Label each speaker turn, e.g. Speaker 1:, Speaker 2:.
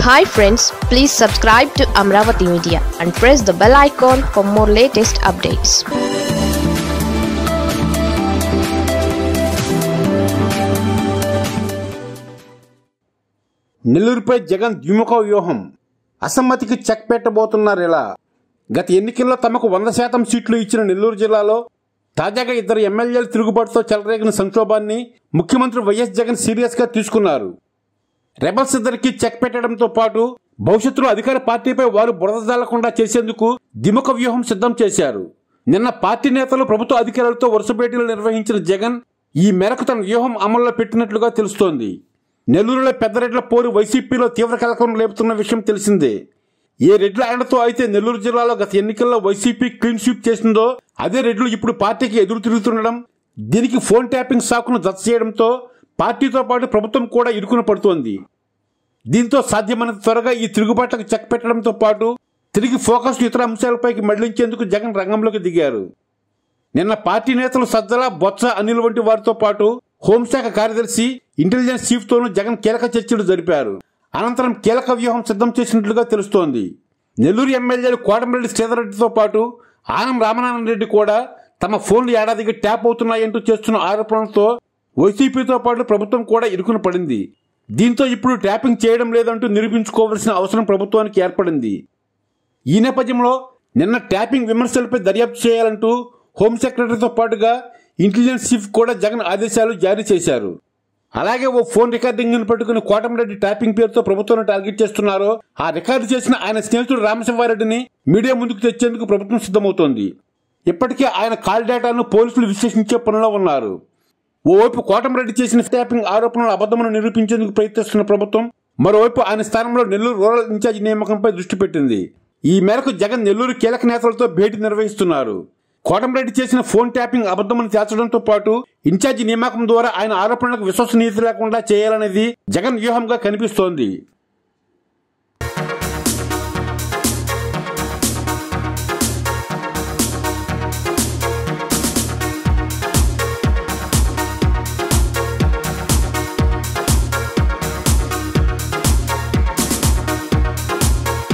Speaker 1: hi friends please subscribe to Amaravati media and press the bell icon for more latest updates
Speaker 2: నెల్లూరుపై జగన్ ద్విముఖ వ్యూహం అసమ్మతికి check పెట్టబోతున్నారు ఇలా గత ఎన్నికల్లో తమకు వంద శాతం సీట్లు ఇచ్చిన నెల్లూరు జిల్లాలో తాజాగా ఇద్దరు ఎమ్మెల్యేల తిరుగుబాటుతో చెలరేగిన సంక్షోభాన్ని ముఖ్యమంత్రి వైఎస్ జగన్ సీరియస్ గా తీసుకున్నారు రెబల్స్ ఇద్దరికి చెక్ పెట్టడంతో పాటు భవిష్యత్తులో అధికార పార్టీపై వారు బురద జాలకుండా చేసేందుకు దిముఖ వ్యూహం సిద్ధం చేశారు నిన్న పార్టీ నేతలు ప్రభుత్వ అధికారులతో వరుస భేటీలు నిర్వహించిన జగన్ ఈ మేరకు తన వ్యూహం అమల్లో పెట్టినట్లుగా తెలుస్తోంది నెల్లూరులో పెద్దరెడ్ల పోరు వైసీపీలో తీవ్ర కలకం లేపుతున్న విషయం తెలిసిందే ఏ రెడ్ల అండతో అయితే నెల్లూరు జిల్లాలో గత ఎన్నికల్లో వైసీపీ క్లీన్ స్వీప్ చేసిందో అదే రెడ్లు ఇప్పుడు పార్టీకి ఎదురు తిరుగుతుండడం దీనికి ఫోన్ ట్యాపింగ్ సాకును జత చేయడంతో పార్టీతో పాటు ప్రభుత్వం కూడా ఇరుకున పడుతోంది దీంతో సాధ్యమైనంత త్వరగా ఈ తిరుగుబాట్లకు చెక్ పెట్టడంతో పాటు తిరిగి ఫోకస్ ఇతర అంశాలపైకి మళ్లించేందుకు జగన్ రంగంలోకి దిగారు నిన్న పార్టీ నేతలు సజ్జల బొత్స అనిల్ వంటి వారితో పాటు హోంశాఖ కార్యదర్శి ఇంటెలిజెన్స్ చీఫ్ తోనూ జగన్ కీలక చర్చలు జరిపారు అనంతరం కీలక వ్యూహం సిద్ధం చేసినట్లుగా తెలుస్తోంది నెల్లూరు ఎమ్మెల్యేలు కోటమిరెడ్డి శ్రీధర్రెడ్డితో పాటు ఆనం రామనారాయణ రెడ్డి కూడా తమ ఫోన్లు ఏడాదికి ట్యాప్ అవుతున్నాయంటూ చేస్తున్న ఆరోపణలతో వైసీపీతో పాటు ప్రభుత్వం కూడా ఇరుకున పడింది దీంతో ఇప్పుడు ట్యాపింగ్ చేయడం లేదంటూ నిరూపించుకోవాల్సిన అవసరం ప్రభుత్వానికి ఏర్పడింది ఈ నేపథ్యంలో నిన్న ట్యాపింగ్ విమర్శలపై దర్యాప్తు చేయాలంటూ హోం సెక్రటరీతో పాటుగా ఇంటెలిజెన్స్ చీఫ్ కూడా జగన్ ఆదేశాలు జారీ చేశారు అలాగే ఓ ఫోన్ రికార్డింగ్ పట్టుకుని కోటమిరెడ్డి ట్యాపింగ్ పేరుతో ప్రభుత్వాన్ని టార్గెట్ చేస్తున్నారో ఆ రికార్డు చేసిన ఆయన స్నేహితుడు రామశివారెడ్డిని మీడియా ముందుకు తెచ్చేందుకు ప్రభుత్వం సిద్ధమవుతోంది ఇప్పటికే ఆయన కాల్ డేటాను పోలీసులు విశ్లేషించే పనిలో ఉన్నారు ఓవైపు కోటమిరెడ్డి చేసిన ట్యాపింగ్ ఆరోపణలు అబద్దమని నిరూపించేందుకు ప్రయత్నిస్తున్న ప్రభుత్వం మరోవైపు ఆయన స్థానంలో నెల్లూరు రూరల్ ఇన్ఛార్జి నియామకంపై దృష్టి పెట్టింది ఈ మేరకు జగన్ నెల్లూరు కీలక నేతలతో భేటీ నిర్వహిస్తున్నారు కోటమిరెడ్డి చేసిన ఫోన్ ట్యాపింగ్ అబద్దమని తేల్చడంతో పాటు ఇన్ఛార్జి నియామకం ద్వారా ఆయన ఆరోపణలకు విశ్వసనీయత లేకుండా చేయాలనేది జగన్ వ్యూహంగా కనిపిస్తోంది